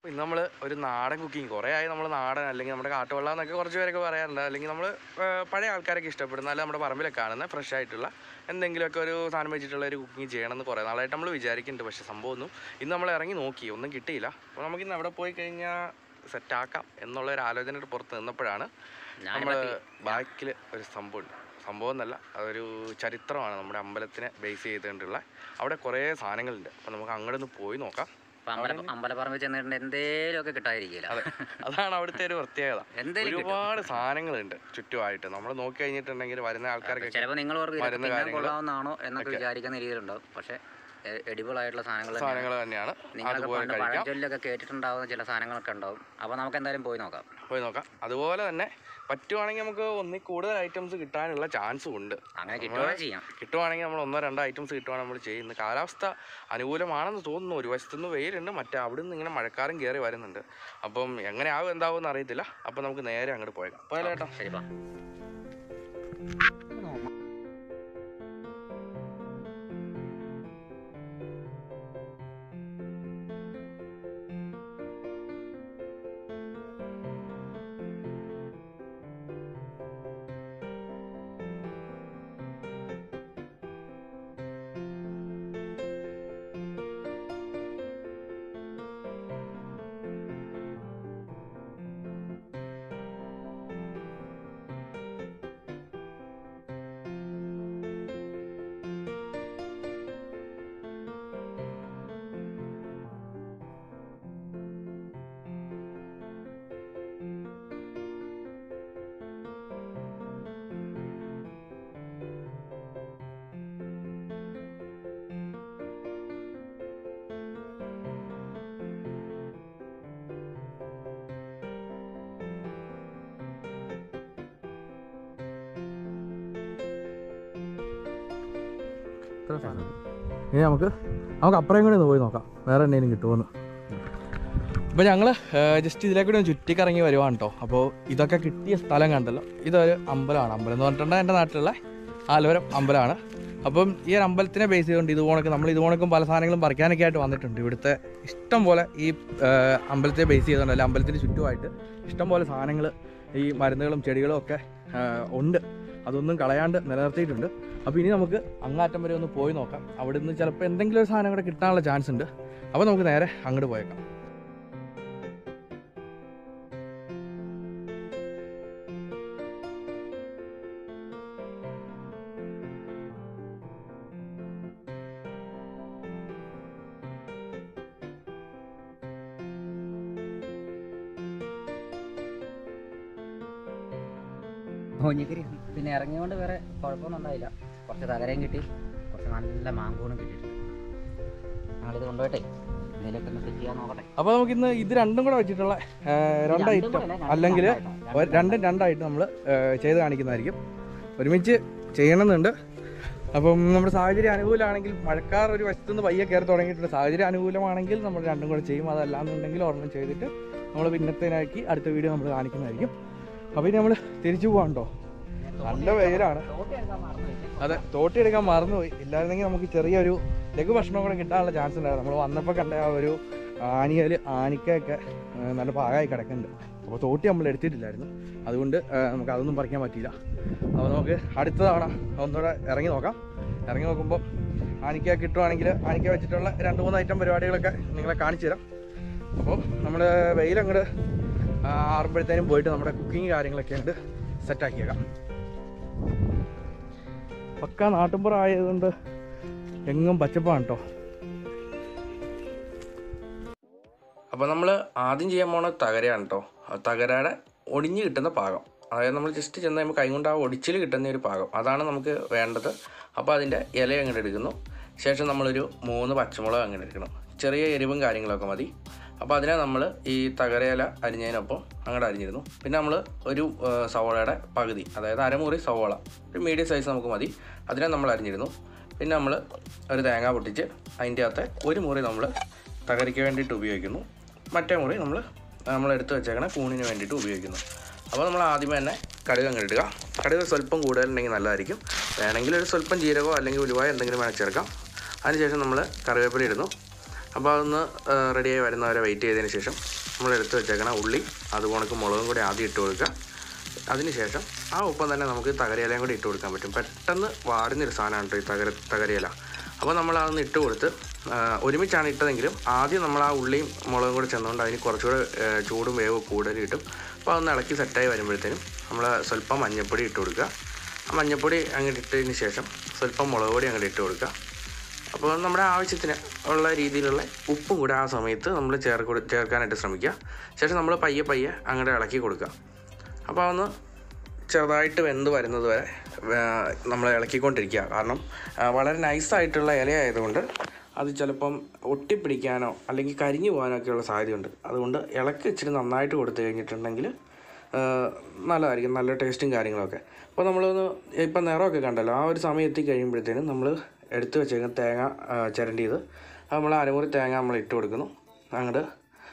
ഇന്ന് നമ്മൾ ഒരു നാടൻ കുക്കിംഗ് കുറേ ആയി നമ്മൾ നാടൻ അല്ലെങ്കിൽ നമ്മുടെ കാട്ടുവെള്ളം എന്നൊക്കെ കുറച്ച് പേരൊക്കെ പറയാറുണ്ട് അല്ലെങ്കിൽ നമ്മൾ പഴയ ആൾക്കാരൊക്കെ ഇഷ്ടപ്പെടുന്ന അല്ല നമ്മുടെ പറമ്പിലൊക്കെ കാണുന്ന ഫ്രഷ് ആയിട്ടുള്ള എന്തെങ്കിലുമൊക്കെ ഒരു സാധനം വെച്ചിട്ടുള്ള ഒരു കുക്കിംഗ് ചെയ്യണമെന്ന് കുറേ നാളായിട്ട് നമ്മൾ വിചാരിക്കുന്നുണ്ട് പക്ഷേ സംഭവമൊന്നും ഇന്ന് നമ്മൾ ഇറങ്ങി നോക്കി ഒന്നും കിട്ടിയില്ല അപ്പോൾ നമുക്കിന്ന് അവിടെ പോയി കഴിഞ്ഞാൽ സെറ്റാക്കാം എന്നുള്ള ഒരു ആലോചനയുടെ പുറത്ത് നിന്നപ്പോഴാണ് നമ്മൾ ബാക്കിൽ ഒരു സംഭവമുണ്ട് സംഭവം എന്നല്ല അതൊരു ചരിത്രമാണ് നമ്മുടെ അമ്പലത്തിനെ ബേസ് ചെയ്തുകൊണ്ടുള്ള അവിടെ കുറേ സാധനങ്ങളുണ്ട് അപ്പോൾ നമുക്ക് അങ്ങോട്ട് ഒന്ന് പോയി നോക്കാം ഇപ്പൊ അമ്പല അമ്പലപ്പറമ്പിൽ ചെന്നിട്ടുണ്ട് എന്തേലുമൊക്കെ കിട്ടാതിരിക്കില്ല അതെ അതാണ് അവിടുത്തെ ഒരു പ്രത്യേകത എന്തേലും കിട്ടും ഒരുപാട് സാധനങ്ങളുണ്ട് ചുറ്റുമായിട്ട് നമ്മൾ നോക്കി കഴിഞ്ഞിട്ടുണ്ടെങ്കിൽ വരുന്ന ആൾക്കാർക്ക് ചിലപ്പോൾ നിങ്ങൾ ഓർക്കും ഇതൊക്കെ മരുന്ന് തിന്നാൻ കാര്യങ്ങള് കൊള്ളാവുന്നതാണോ എന്നൊക്കെ വിചാരിക്കുന്ന രീതിയിലുണ്ടാവും പക്ഷെ എഡിബിൾ ആയിട്ടുള്ള സാധനങ്ങൾ തന്നെയാണ്. സാധനങ്ങൾ തന്നെയാണ് നിങ്ങളൊക്കെ അതുപോലെ പണ്ട് കഴിക്കാം പഴഞ്ചൊല്ലൊക്കെ കേട്ടിട്ടുണ്ടാവുന്ന ചില സാധനങ്ങളൊക്കെ ഉണ്ടാവും അപ്പോൾ നമുക്ക് എന്തായാലും പോയി നോക്കാം പോയി നോക്കാം അതുപോലെ തന്നെ പറ്റുവാണെങ്കിൽ നമുക്ക് ഒന്നിൽ കൂടുതൽ ഐറ്റംസ് കിട്ടാനുള്ള ചാൻസും ഉണ്ട് അങ്ങനെ കിട്ടുകയും ചെയ്യാം കിട്ടുവാണെങ്കിൽ നമ്മൾ ഒന്നോ രണ്ടോ ഐറ്റംസ് കിട്ടുവാണെങ്കിൽ നമ്മൾ ചെയ്യുന്നത് കാലാവസ്ഥ അനുകൂലമാണെന്ന് തോന്നുന്നു ഒരു വശത്തുനിന്ന് വെയിലുണ്ട് മറ്റേ അവിടെ നിന്ന് ഇങ്ങനെ മഴക്കാലം കയറി വരുന്നുണ്ട് അപ്പം എങ്ങനെയാവും എന്താവും എന്ന് അറിയത്തില്ല അപ്പം നമുക്ക് നേരെ അങ്ങോട്ട് പോയേക്കാം പോയാലോ ചേട്ടാ ശരി പാ ഇനി നമുക്ക് നമുക്ക് അപ്പുറം കൂടി ഒന്ന് പോയി നോക്കാം വേറെ എന്തെങ്കിലും കിട്ടുമോന്ന് അപ്പോൾ ഞങ്ങൾ ജസ്റ്റ് ഇതിലേക്കൂടി ഒന്ന് ചുറ്റിക്കറങ്ങി വരുവാണ് കേട്ടോ അപ്പോൾ ഇതൊക്കെ കിട്ടിയ സ്ഥലം കണ്ടല്ലോ ഇതൊരു അമ്പലമാണ് അമ്പലം എന്ന് പറഞ്ഞിട്ടുണ്ടെങ്കിൽ എൻ്റെ നാട്ടിലുള്ള ആലുവരം അമ്പലമാണ് അപ്പം ഈ ഒരു അമ്പലത്തിനെ ബേസ് ചെയ്തുകൊണ്ട് ഇതുപോണക്ക് നമ്മൾ ഇതുപോണക്കും പല സാധനങ്ങളും പറിക്കാനൊക്കെ ആയിട്ട് വന്നിട്ടുണ്ട് ഇവിടുത്തെ ഇഷ്ടം പോലെ ഈ ആ, അമ്പലത്തെ ബേസ് ചെയ്തുകൊണ്ട് അല്ല അമ്പലത്തിന് ചുറ്റുമായിട്ട് ഇഷ്ടം പോലെ സാധനങ്ങൾ ഈ മരുന്നുകളും ചെടികളും ഒക്കെ ആ, ഉണ്ട് അതൊന്നും കളയാണ്ട് നിലനിർത്തിയിട്ടുണ്ട് അപ്പോൾ ഇനി നമുക്ക് അങ്ങാറ്റം വരെ ഒന്ന് പോയി നോക്കാം അവിടെ നിന്ന് ചിലപ്പോൾ എന്തെങ്കിലും ഒരു സാധനം കൂടെ കിട്ടാനുള്ള ചാൻസ് ഉണ്ട് അപ്പോൾ നമുക്ക് നേരെ അങ്ങോട്ട് പോയേക്കാം മോഞ്ഞിക്കരി പിന്നെ ഇറങ്ങിയോണ്ട് വേറെ കുഴപ്പമൊന്നും ഉണ്ടായില്ല കുറച്ച് തകരയും കിട്ടി കുറച്ച് നല്ല മാങ്കൂണും കിട്ടിയിട്ടുണ്ട് ഞങ്ങളിത് കൊണ്ടുപോയിട്ടെ എന്തെങ്കിലുമൊക്കെ ഒന്ന് സെറ്റ് ചെയ്യാൻ നോക്കട്ടെ അപ്പോൾ നമുക്ക് ഇന്ന് ഇത് രണ്ടും കൂടെ വെച്ചിട്ടുള്ള ആ, രണ്ട് രണ്ടും ഐറ്റം കൂടെ അല്ല, രണ്ടും അല്ലെങ്കിൽ രണ്ടായിട്ടാ. ഒരു- രണ്ടും രണ്ടായിട്ട് നമ്മൾ ചെയ്ത് കാണിക്കുന്നതായിരിക്കും ഒരുമിച്ച് ചെയ്യണമെന്നുണ്ട് അപ്പം നമ്മുടെ സാഹചര്യം അനുകൂലമാണെങ്കിൽ മഴക്കാർ ഒരു വശത്തുനിന്ന് പയ്യെ കയറി തുടങ്ങിയിട്ടുണ്ട് സാഹചര്യം അനുകൂലമാണെങ്കിൽ നമ്മൾ രണ്ടും കൂടെ ചെയ്യും അതല്ലാന്നുണ്ടെങ്കിൽ ഒരെണ്ണം ചെയ്തിട്ട് നമ്മൾ പിന്നത്തേനാക്കി അടുത്ത വീഡിയോ നമ്മൾ കാണിക്കുന്നതായിരിക്കും അപ്പോൾ ഇനി നമ്മൾ തിരിച്ചു പോകാണ്ടോ നല്ല വെയിലാണ് തോട്ടി എടുക്കാൻ മറന്നുപോയി. അതെ തോട്ടി എടുക്കാൻ മറന്നുപോയി ഇല്ലായിരുന്നെങ്കിൽ നമുക്ക് ചെറിയൊരു ലഘുഭക്ഷണം കൂടെ കിട്ടാനുള്ള ചാൻസ് ഉണ്ടായിരുന്നു നമ്മൾ വന്നപ്പോൾ കണ്ട ആ ഒരു ആനിയൽ ആനിക്കയൊക്കെ ആ, നല്ല പാകമായി കിടക്കുന്നുണ്ട് അപ്പോൾ തോട്ടി നമ്മൾ എടുത്തിട്ടില്ലായിരുന്നു അതുകൊണ്ട് ആ, നമുക്ക് അതൊന്നും പറിക്കാൻ പറ്റിയില്ല അപ്പോൾ നമുക്ക് അടുത്ത തവണ ഒന്നുകൂടെ ഇറങ്ങി നോക്കാം ഇറങ്ങി നോക്കുമ്പോൾ ആനിക്ക കിട്ടുവാണെങ്കിൽ ആനിക്ക വെച്ചിട്ടുള്ള രണ്ട് മൂന്ന് ഐറ്റം പരിപാടികളൊക്കെ നിങ്ങളെ കാണിച്ചു തരാം അപ്പോൾ നമ്മൾ വെയിലങ്ങോട്ട് ആറുമ്പോഴത്തേനും പോയിട്ട് നമ്മുടെ കുക്കിങ് കാര്യങ്ങളൊക്കെ ഉണ്ട് സെറ്റാക്കിയേക്കാം പക്ക നാട്ടുമ്പുറം ആയതുകൊണ്ട് എങ്ങും പച്ചപ്പാണ് കേട്ടോ അപ്പോൾ നമ്മൾ ആദ്യം ചെയ്യാൻ പോണ തകരയാണ് കേട്ടോ തകരയുടെ ഒടിഞ്ഞ് കിട്ടുന്ന പാകം അതായത് നമ്മൾ ജസ്റ്റ് ചെന്ന് കഴിയുമ്പോൾ കൈ കൊണ്ട് ആ ഒടിച്ചിൽ കിട്ടുന്ന ഒരു പാകം അതാണ് നമുക്ക് വേണ്ടത് അപ്പോൾ അതിൻ്റെ ഇല അങ്ങോട്ട് എടുക്കുന്നു ശേഷം നമ്മളൊരു മൂന്ന് പച്ചമുളക് അങ്ങനെ എടുക്കണം ചെറിയ എരിവും കാര്യങ്ങളൊക്കെ മതി അപ്പോൾ അതിനെ നമ്മൾ ഈ തകരയില അരിഞ്ഞതിനൊപ്പം അങ്ങോട്ട് അരിഞ്ഞിരുന്നു പിന്നെ നമ്മൾ ഒരു ആ, സവോളയുടെ പകുതി അതായത് അരമുറി സവോള ഒരു മീഡിയം സൈസ് നമുക്ക് മതി അതിനെ നമ്മൾ അരിഞ്ഞിരുന്നു പിന്നെ നമ്മൾ ഒരു തേങ്ങ പൊട്ടിച്ച് അതിൻ്റെ അകത്ത് ഒരു മുറി നമ്മൾ തകരിക്ക് വേണ്ടിയിട്ട് ഉപയോഗിക്കുന്നു മറ്റേ മുറി നമ്മൾ നമ്മൾ എടുത്ത് വെച്ചേക്കണ കൂണിന് വേണ്ടിയിട്ട് ഉപയോഗിക്കുന്നു അപ്പോൾ നമ്മൾ ആദ്യമേ തന്നെ കടുക് അങ്ങ് ഇടുക കടുക് സ്വല്പം കൂടുതലുണ്ടെങ്കിൽ നല്ലതായിരിക്കും വേണമെങ്കിൽ ഒരു സ്വല്പം ജീരകമോ അല്ലെങ്കിൽ ഉലുവായോ എന്തെങ്കിലും വേണം ചേർക്കാം അതിനുശേഷം നമ്മൾ കറിവേപ്പില ഇടുന്നു അപ്പോൾ അതൊന്ന് റെഡിയായി വരുന്നവരെ വെയിറ്റ് ചെയ്തതിന് ശേഷം നമ്മൾ എടുത്ത് വെച്ചേക്കണ ഉള്ളി അതുപോലെ മുളകും കൂടി ആദ്യം ഇട്ട് കൊടുക്കുക അതിനുശേഷം ആ ഒപ്പം തന്നെ നമുക്ക് തകരയിലയും കൂടി ഇട്ട് കൊടുക്കാൻ പറ്റും പെട്ടെന്ന് വാടുന്നൊരു സാധനമാണ് കേട്ടോ ഈ തകര തകരയില അപ്പോൾ നമ്മൾ അതൊന്ന് ഇട്ട് കൊടുത്ത് ആ, ഒരുമിച്ചാണ് ഇട്ടതെങ്കിലും ആദ്യം നമ്മൾ ആ ഉള്ളിയും മുളകും കൂടി ചെന്നുകൊണ്ട് അതിന് കുറച്ചുകൂടെ ആ, ചൂടും വേവ് കൂടുതൽ കിട്ടും അപ്പോൾ അതൊന്ന് ഇളക്കി സെറ്റായി വരുമ്പോഴത്തേനും നമ്മൾ സ്വല്പം മഞ്ഞൾപ്പൊടി ഇട്ട് കൊടുക്കുക ആ മഞ്ഞൾപ്പൊടി അങ്ങോട്ട് ഇട്ടതിന് ശേഷം സ്വല്പം മുളക് പൊടി അങ്ങോട്ട് ഇട്ട് കൊടുക്കുക അപ്പോൾ നമ്മുടെ ആവശ്യത്തിന് ഉള്ള രീതിയിലുള്ള ഉപ്പും കൂടെ ആ സമയത്ത് നമ്മൾ ചേർക്ക് ചേർക്കാനായിട്ട് ശ്രമിക്കുക ശേഷം നമ്മൾ പയ്യെ പയ്യെ അങ്ങോട്ട് ഇളക്കി കൊടുക്കുക അപ്പോൾ അതൊന്ന് ചെറുതായിട്ട് വെന്ത് വരുന്നത് വരെ നമ്മൾ ഇളക്കിക്കൊണ്ടിരിക്കുക കാരണം ആ, വളരെ നൈസായിട്ടുള്ള ഇലയായതുകൊണ്ട് അത് ചിലപ്പം ഒട്ടിപ്പിടിക്കാനോ അല്ലെങ്കിൽ കരിഞ്ഞു പോകാനോ ഒക്കെയുള്ള സാധ്യതയുണ്ട് അതുകൊണ്ട് ഇളക്കി ഇച്ചിരി നന്നായിട്ട് കൊടുത്തു കഴിഞ്ഞിട്ടുണ്ടെങ്കിൽ ആ, നല്ലതായിരിക്കും നല്ല ടേസ്റ്റും കാര്യങ്ങളൊക്കെ അപ്പോൾ നമ്മളൊന്ന് ഇപ്പം നിറമൊക്കെ കണ്ടല്ലോ ആ ഒരു സമയം എത്തി കഴിയുമ്പോഴത്തേനും നമ്മൾ എടുത്തു വെച്ചേക്കുന്ന തേങ്ങ ആ, ചിരണ്ടിയത് അത് നമ്മൾ അരമുറി തേങ്ങ നമ്മൾ ഇട്ട് കൊടുക്കുന്നു അങ്ങോട്ട്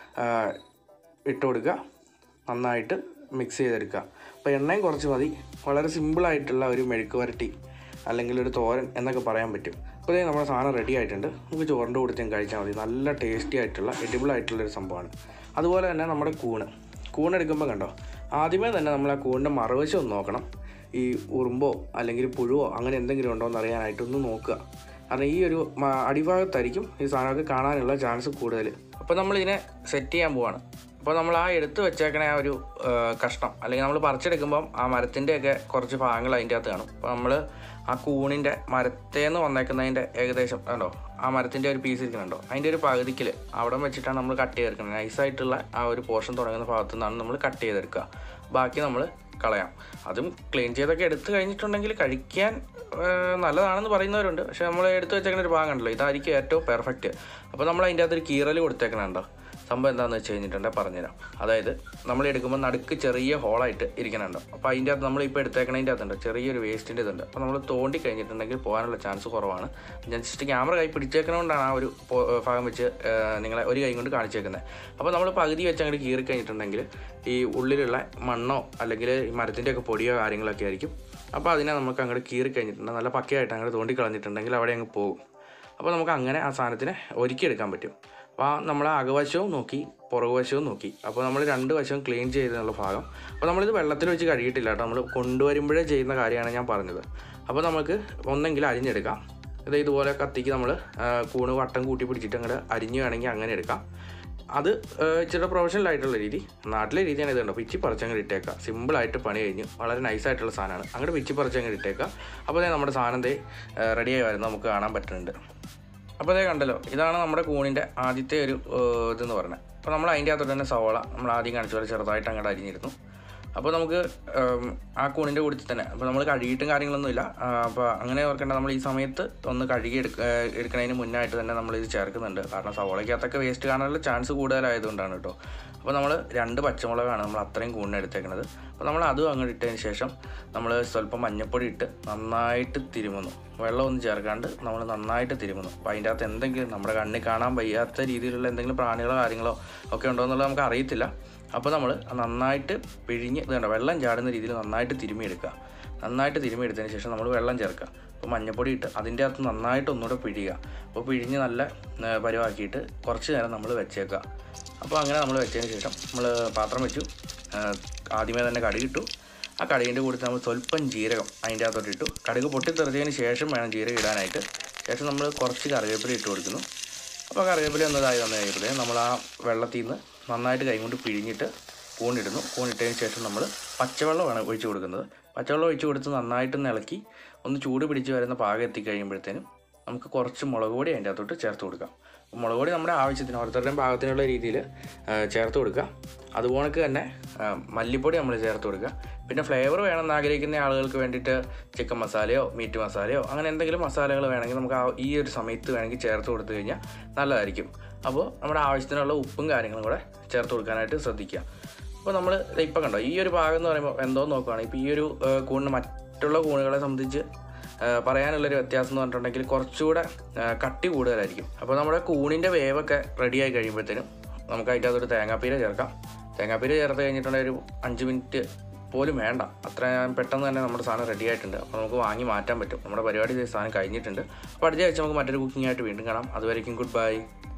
ഇട്ട് കൊടുക്കുക നന്നായിട്ട് മിക്സ് ചെയ്തെടുക്കുക അപ്പോൾ എണ്ണയും കുറച്ച് മതി വളരെ സിമ്പിളായിട്ടുള്ള ഒരു മെഴുക്ക് വരട്ടി അല്ലെങ്കിൽ ഒരു തോരൻ എന്നൊക്കെ പറയാൻ പറ്റും അപ്പോൾ ഇതേ നമ്മുടെ സാധനം റെഡി ആയിട്ടുണ്ട് നമുക്ക് ചോറിൻ്റെ കൂടെ തന്നെ കഴിച്ചാൽ മതി നല്ല ടേസ്റ്റി ആയിട്ടുള്ള എഡിബിൾ ആയിട്ടുള്ളൊരു സംഭവമാണ് അതുപോലെ തന്നെ നമ്മുടെ കൂണ് കൂൺ എടുക്കുമ്പോൾ കണ്ടോ ആദ്യമേ തന്നെ നമ്മൾ ആ കൂണിൻ്റെ മറുവശം ഒന്ന് നോക്കണം ഈ ഉറുമ്പോ അല്ലെങ്കിൽ പുഴുവോ അങ്ങനെ എന്തെങ്കിലും ഉണ്ടോ എന്ന് അറിയാനായിട്ട് ഒന്ന് നോക്കുക കാരണം ഈ ഒരു മ- അടിഭാഗത്തായിരിക്കും ഈ സാധനമൊക്കെ കാണാനുള്ള ചാൻസ് കൂടുതൽ അപ്പോൾ നമ്മളിതിനെ സെറ്റ് ചെയ്യാൻ പോവാണ് അപ്പോൾ നമ്മൾ ആ എടുത്ത് വെച്ചേക്കണ ആ ഒരു ആ, കഷ്ണം അല്ലെങ്കിൽ നമ്മൾ പറിച്ചെടുക്കുമ്പം ആ മരത്തിൻ്റെയൊക്കെ കുറച്ച് ഭാഗങ്ങൾ അതിൻ്റെ അകത്ത് കാണും അപ്പോൾ നമ്മൾ ആ കൂണിൻ്റെ മരത്തേന്ന് വന്നേക്കുന്നതിൻ്റെ ഏകദേശം കണ്ടോ ആ മരത്തിൻ്റെ ഒരു പീസ് ഇരിക്കുന്നുണ്ടോ അതിൻ്റെ ഒരു പകുതിക്കിൽ അവിടെ വെച്ചിട്ടാണ് നമ്മൾ കട്ട് ചെയ്തെടുക്കുന്നത് നൈസായിട്ടുള്ള ആ ഒരു പോർഷൻ തുടങ്ങുന്ന ഭാഗത്തു നിന്നാണ് നമ്മൾ കട്ട് ചെയ്തെടുക്കുക ബാക്കി നമ്മൾ കളയാം അതും ക്ലീൻ ചെയ്തൊക്കെ എടുത്തു കഴിഞ്ഞിട്ടുണ്ടെങ്കിൽ കഴിക്കാൻ ആ, നല്ലതാണെന്ന് പറയുന്നവരുണ്ട് പക്ഷെ നമ്മൾ എടുത്തു വെച്ചേക്കുന്ന ഒരു ഭാഗം ഉണ്ടല്ലോ ഇതായിരിക്കും ഏറ്റവും പെർഫെക്റ്റ് അപ്പോൾ നമ്മൾ അതിൻ്റെ അകത്തൊരു കീറൽ കൊടുത്തേക്കണുണ്ടോ സംഭവം എന്താണെന്ന് വെച്ച് കഴിഞ്ഞിട്ടുണ്ടെങ്കിൽ പറഞ്ഞുതരാം അതായത് നമ്മൾ എടുക്കുമ്പോൾ നടുക്ക് ചെറിയ ഹോളായിട്ട് ഇരിക്കണുണ്ടോ അപ്പോൾ അതിൻ്റെ അകത്ത് നമ്മൾ ഇപ്പോൾ എടുത്തേക്കണതിൻ്റെ അകത്തുണ്ട് ചെറിയൊരു വേസ്റ്റിൻ്റെ ഇതുണ്ട് അപ്പോൾ നമ്മൾ തോണ്ടി കഴിഞ്ഞിട്ടുണ്ടെങ്കിൽ പോകാനുള്ള ചാൻസ് കുറവാണ് ഞാൻ ജസ്റ്റ് ക്യാമറ കൈ പിടിച്ചേക്കണോണ്ടാണ് ആ ഒരു പോ- ഭാഗം വെച്ച് ആ, നിങ്ങളെ ഒരു കൈ കൊണ്ട് കാണിച്ചേക്കുന്നത് അപ്പോൾ നമ്മൾ പകുതി വെച്ച് അങ്ങോട്ട് കീറി കഴിഞ്ഞിട്ടുണ്ടെങ്കിൽ ഈ ഉള്ളിലുള്ള മണ്ണോ അല്ലെങ്കിൽ ഈ മരത്തിൻ്റെയൊക്കെ പൊടിയോ കാര്യങ്ങളൊക്കെ ആയിരിക്കും അപ്പോൾ അതിനെ നമുക്ക് അങ്ങോട്ട് കീറി കഴിഞ്ഞിട്ടുണ്ട് നല്ല പക്കയായിട്ട് അങ്ങോട്ട് തോണ്ടി കളഞ്ഞിട്ടുണ്ടെങ്കിൽ അവിടെ അങ്ങ് പോകും അപ്പോൾ നമുക്ക് അങ്ങനെ ആ സാധനത്തിനെ ഒരുക്കിയെടുക്കാൻ പറ്റും അപ്പോൾ ആ നമ്മൾ അകവശവും നോക്കി പുറകുവശവും നോക്കി അപ്പോൾ നമ്മൾ രണ്ട് വശവും ക്ലീൻ ചെയ്തെന്നുള്ള ഭാഗം അപ്പോൾ നമ്മളിത് വെള്ളത്തിൽ വെച്ച് കഴുകിയിട്ടില്ല കേട്ടോ നമ്മൾ കൊണ്ടുവരുമ്പോഴേ ചെയ്യുന്ന കാര്യമാണ് ഞാൻ പറഞ്ഞത് അപ്പോൾ നമുക്ക് ഒന്നെങ്കിൽ അരിഞ്ഞെടുക്കാം ഇത് ഇതുപോലെ കത്തിക്ക് നമ്മൾ കൂണ് വട്ടം കൂട്ടി പിടിച്ചിട്ട് അങ്ങോട്ട് അരിഞ്ഞു വേണമെങ്കിൽ അങ്ങനെ എടുക്കാം അത് ഏഹ്, ഇച്ചിരി പ്രൊഫഷണൽ ആയിട്ടുള്ള രീതി നാട്ടിലെ രീതിയാണ് ഇതുണ്ടോ പിച്ചി പറിച്ചങ്ങ് ഇട്ടേക്കുക സിമ്പിളായിട്ട് പണി കഴിഞ്ഞു വളരെ നൈസായിട്ടുള്ള സാധനമാണ് അങ്ങോട്ട് പിച്ചി പറിച്ചങ്ങ് ഇട്ടേക്കുക അപ്പോൾ ദേ നമ്മുടെ സാധനം ദേ റെഡിയായി വരുന്നത് നമുക്ക് കാണാൻ പറ്റുന്നുണ്ട് അപ്പോൾ അതേ കണ്ടല്ലോ ഇതാണ് നമ്മുടെ കൂണിൻ്റെ ആദ്യത്തെ ഒരു ഏഹ്, ഇതെന്ന് പറയുന്നത് അപ്പോൾ നമ്മൾ അതിൻ്റെ അകത്തോട്ട് തന്നെ സവോള നമ്മൾ ആദ്യം കാണിച്ച പോലെ ചെറുതായിട്ട് അങ്ങോട്ട് അരിഞ്ഞിരുന്നു അപ്പോൾ നമുക്ക് ഉം, ആ കൂണിൻ്റെ കൂട്ടത്തിൽ തന്നെ അപ്പോൾ നമ്മൾ കഴുകിയിട്ടും കാര്യങ്ങളൊന്നുമില്ല ആ, അപ്പോൾ അങ്ങനെ ഓർക്കേണ്ട നമ്മൾ ഈ സമയത്ത് ഒന്ന് കഴുകി എടുക്ക ഏഹ്, എടുക്കുന്നതിന് മുന്നായിട്ട് തന്നെ നമ്മൾ ഇത് ചേർക്കുന്നുണ്ട് കാരണം സവോളയ്ക്കകത്തൊക്കെ വേസ്റ്റ് കാണാനുള്ള ചാൻസ് കൂടുതലായതുകൊണ്ടാണ് കേട്ടോ അപ്പോൾ നമ്മൾ രണ്ട് പച്ചമുളകാണ് നമ്മൾ അത്രയും കൂണിന് എടുത്തേക്കുന്നത് അപ്പോൾ നമ്മൾ അതും അങ്ങോട്ട് ഇട്ടതിന് ശേഷം നമ്മൾ സ്വല്പം മഞ്ഞപ്പൊടി ഇട്ട് നന്നായിട്ട് തിരുമുന്നു വെള്ളമൊന്നും ചേർക്കാണ്ട് നമ്മൾ നന്നായിട്ട് തിരുമുന്നു അപ്പോൾ അതിൻ്റെ അകത്ത് എന്തെങ്കിലും നമ്മുടെ കണ്ണിൽ കാണാൻ വയ്യാത്ത രീതിയിലുള്ള എന്തെങ്കിലും പ്രാണികളോ കാര്യങ്ങളോ ഒക്കെ ഉണ്ടോ എന്നുള്ളത് നമുക്ക് അറിയത്തില്ല അപ്പോൾ നമ്മൾ നന്നായിട്ട് പിഴിഞ്ഞ് ഇത് കണ്ടോ വെള്ളം ചാടുന്ന രീതിയിൽ നന്നായിട്ട് തിരുമിയെടുക്കുക നന്നായിട്ട് തിരുമിയെടുത്തതിന് ശേഷം നമ്മൾ വെള്ളം ചേർക്കുക അപ്പോൾ മഞ്ഞപ്പൊടി ഇട്ട് അതിൻ്റെ അകത്ത് നന്നായിട്ട് ഒന്നുകൂടെ പിഴിയുക അപ്പോൾ പിഴിഞ്ഞ് നല്ല ആ, പരുവാക്കിയിട്ട് കുറച്ച് നേരം നമ്മൾ വെച്ചേക്കുക അപ്പോൾ അങ്ങനെ നമ്മൾ വെച്ചതിന് ശേഷം നമ്മൾ പാത്രം വെച്ചു ആ, ആദ്യമേ തന്നെ കടുകിട്ടു ആ കടുകിൻ്റെ കൂടെ നമ്മൾ സ്വല്പം ജീരകം അതിൻ്റെ അകത്തോട്ട് ഇട്ടു കടുക് പൊട്ടിത്തെറിച്ചതിന് ശേഷം വേണം ജീരകം ഇടാനായിട്ട് ശേഷം നമ്മൾ കുറച്ച് കറിവേപ്പില ഇട്ട് കൊടുക്കുന്നു അപ്പോൾ കറിവേപ്പില ഒന്നതായി വന്നു കഴിയുമ്പോഴേ നമ്മൾ ആ വെള്ളത്തിൽ നിന്ന് നന്നായിട്ട് കൈ കൊണ്ട് പിഴിഞ്ഞിട്ട് കൂണിടുന്നു കൂണിട്ടതിന് ശേഷം നമ്മൾ പച്ചവെള്ളമാണ് ഒഴിച്ച് കൊടുക്കുന്നത് പച്ചവെള്ളം ഒഴിച്ച് കൊടുത്ത് നന്നായിട്ടൊന്ന് ഇളക്കി ഒന്ന് ചൂട് പിടിച്ച് വരുന്ന പാകം എത്തിക്കഴിയുമ്പോഴത്തേനും നമുക്ക് കുറച്ച് മുളക് പൊടി അതിൻ്റെ അകത്തോട്ട് ചേർത്ത് കൊടുക്കാം അപ്പോൾ മുളക് പൊടി നമ്മുടെ ആവശ്യത്തിന് ഓരോരുത്തരുടെയും പാകത്തിനുള്ള രീതിയിൽ ചേർത്ത് കൊടുക്കുക അതുപോലെ തന്നെ ആ, മല്ലിപ്പൊടി നമ്മൾ ചേർത്ത് കൊടുക്കുക പിന്നെ ഫ്ലേവർ വേണമെന്ന് ആഗ്രഹിക്കുന്ന ആളുകൾക്ക് വേണ്ടിയിട്ട് ചിക്കൻ മസാലയോ മീറ്റ് മസാലയോ അങ്ങനെ എന്തെങ്കിലും മസാലകൾ വേണമെങ്കിൽ നമുക്ക് ആ ഈ ഒരു സമയത്ത് വേണമെങ്കിൽ ചേർത്ത് കൊടുത്തു കഴിഞ്ഞാൽ നല്ലതായിരിക്കും അപ്പോൾ നമ്മുടെ ആവശ്യത്തിനുള്ള ഉപ്പും കാര്യങ്ങളും കൂടെ ചേർത്ത് കൊടുക്കാനായിട്ട് ശ്രദ്ധിക്കുക അപ്പോൾ നമ്മൾ ഇപ്പം കണ്ടോ ഈ ഒരു ഭാഗം എന്ന് പറയുമ്പോൾ എന്തോ നോക്കുകയാണെങ്കിൽ ഇപ്പോൾ ഈ ഒരു ആ, കൂണിന് മറ്റുള്ള കൂണുകളെ സംബന്ധിച്ച് ആ, പറയാനുള്ളൊരു വ്യത്യാസം എന്ന് പറഞ്ഞിട്ടുണ്ടെങ്കിൽ കുറച്ചുകൂടെ ആ, കട്ടി കൂടുതലായിരിക്കും അപ്പോൾ നമ്മുടെ കൂണിൻ്റെ വേവൊക്കെ റെഡിയായി കഴിയുമ്പോഴത്തേനും നമുക്ക് അതിൻ്റെ അകത്തൊരു തേങ്ങാപ്പീര ചേർക്കാം തേങ്ങാപ്പീര ചേർത്ത് കഴിഞ്ഞിട്ടുണ്ടെങ്കിൽ ഒരു അഞ്ച് മിനിറ്റ് പോലും വേണ്ട അത്ര പെട്ടെന്ന് തന്നെ നമ്മുടെ സാധനം റെഡി ആയിട്ടുണ്ട് അപ്പോൾ നമുക്ക് വാങ്ങി മാറ്റാൻ പറ്റും നമ്മുടെ പരിപാടി ചെയ്ത സാധനം കഴിഞ്ഞിട്ടുണ്ട് അപ്പോൾ അടുത്ത ആഴ്ച നമുക്ക് മറ്റൊരു കുക്കിംഗ് ആയിട്ട് വീണ്ടും കാണാം അതുവരേക്കും ഗുഡ് ബൈ